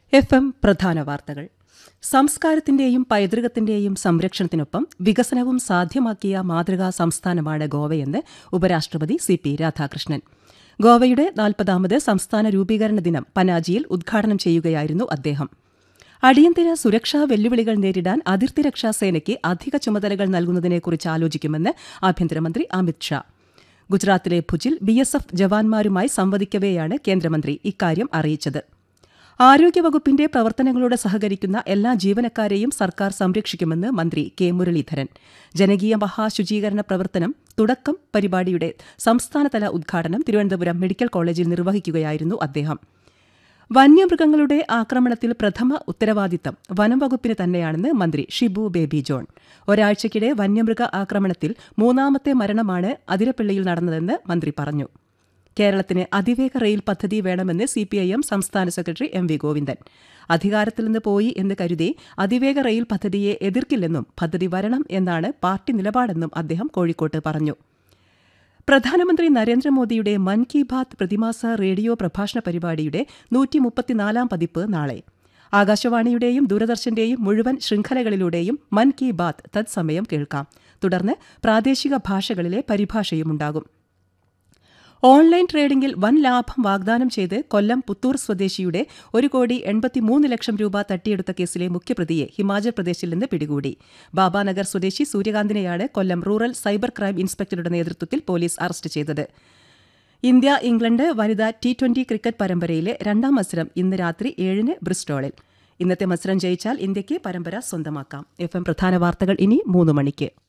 F M പ്രധാന വാർത്തകൾ സംസ്കാരത്തിന്റെയും പൈതൃകത്തിന്റെയും സംരക്ഷണത്തിനൊപ്പം വികസനവും സാധ്യമാക്കിയ മാതൃകാ സംസ്ഥാനമാണ് ഗോവയെന്ന് ഉപരാഷ്ട്രപതി സി പി രാധാകൃഷ്ണൻ ഗോവയുടെ നാൽപ്പതാമത് സംസ്ഥാന രൂപീകരണ ദിനം പനാജിയിൽ ഉദ്ഘാടനം ചെയ്യുകയായിരുന്നു അദ്ദേഹം അടിയന്തര സുരക്ഷാ വെല്ലുവിളികൾ നേരിടാൻ അതിർത്തി രക്ഷാ സേനയ്ക്ക് അധിക ചുമതലകൾ നൽകുന്നതിനെക്കുറിച്ച് ആലോചിക്കുമെന്ന് ആഭ്യന്തരമന്ത്രി അമിത് ഷാ ഗുജറാത്തിലെ ഭുജിൽ ബി എസ് എഫ് ജവാന്മാരുമായി സംവദിക്കവെയാണ് കേന്ദ്രമന്ത്രി ഇക്കാര്യം അറിയിച്ചത് ആരോഗ്യവകുപ്പിന്റെ പ്രവർത്തനങ്ങളോട് സഹകരിക്കുന്ന എല്ലാ ജീവനക്കാരെയും സർക്കാർ സംരക്ഷിക്കുമെന്ന് മന്ത്രി കെ മുരളീധരൻ ജനകീയ മഹാശുചീകരണ പ്രവർത്തനം തുടക്കം പരിപാടിയുടെ സംസ്ഥാനതല ഉദ്ഘാടനം തിരുവനന്തപുരം മെഡിക്കൽ കോളേജിൽ നിർവഹിക്കുകയായിരുന്നു അദ്ദേഹം വന്യമൃഗങ്ങളുടെ ആക്രമണത്തിൽ പ്രഥമ ഉത്തരവാദിത്തം വനംവകുപ്പിന് തന്നെയാണെന്ന് മന്ത്രി ഷിബു ബേബി ജോൺ ഒരാഴ്ചയ്ക്കിടെ വന്യമൃഗ ആക്രമണത്തിൽ മൂന്നാമത്തെ മരണമാണ് അതിരപ്പള്ളിയിൽ നടന്നതെന്ന് മന്ത്രി പറഞ്ഞു കേരളത്തിന് അതിവേഗ റെയിൽ പദ്ധതി വേണമെന്ന് സിപിഐഎം സംസ്ഥാന സെക്രട്ടറി എം വി ഗോവിന്ദൻ അധികാരത്തിൽ നിന്ന് പോയി എന്ന് കരുതി അതിവേഗ റെയിൽ പദ്ധതിയെ എതിർക്കില്ലെന്നും പദ്ധതി വരണം എന്നാണ് പാർട്ടി നിലപാടെന്നും അദ്ദേഹം കോഴിക്കോട്ട് പറഞ്ഞു പ്രധാനമന്ത്രി നരേന്ദ്രമോദിയുടെ മൻ കി ബാത് പ്രതിമാസ റേഡിയോ പ്രഭാഷണ പരിപാടിയുടെ നൂറ്റി മുപ്പത്തിനാലാം പതിപ്പ് നാളെ ആകാശവാണിയുടെയും ദൂരദർശന്റെയും മുഴുവൻ ശൃംഖലകളിലൂടെയും മൻ കി ബാത് തത്സമയം കേൾക്കാം തുടർന്ന് പ്രാദേശിക ഭാഷകളിലെ പരിഭാഷയുമുണ്ടാകും ഓൺലൈൻ ട്രേഡിംഗിൽ വൻ ലാഭം വാഗ്ദാനം ചെയ്ത് കൊല്ലം പുത്തൂർ സ്വദേശിയുടെ ഒരു കോടി എൺപത്തിമൂന്ന് ലക്ഷം രൂപ തട്ടിയെടുത്ത കേസിലെ മുഖ്യപ്രതിയെ ഹിമാചൽ പ്രദേശിൽ നിന്ന് പിടികൂടി ബാബാനഗർ സ്വദേശി സൂര്യകാന്തിനെയാണ് കൊല്ലം റൂറൽ സൈബർ ക്രൈം ഇൻസ്പെക്ടറുടെ നേതൃത്വത്തിൽ പോലീസ് അറസ്റ്റ് ചെയ്തത് ഇന്ത്യ ഇംഗ്ലണ്ട് വനിതാ ടി ട്വന്റി ക്രിക്കറ്റ് പരമ്പരയിലെ രണ്ടാം മത്സരം ഇന്ന് രാത്രി ഏഴിന് ബ്രിസ്റ്റോളിൽ ഇന്നത്തെ മത്സരം ജയിച്ചാൽ ഇന്ത്യയ്ക്ക് പരമ്പര സ്വന്തമാക്കാം എഫ് എം പ്രധാന വാർത്തകൾ ഇനി മൂന്ന് മണിക്ക്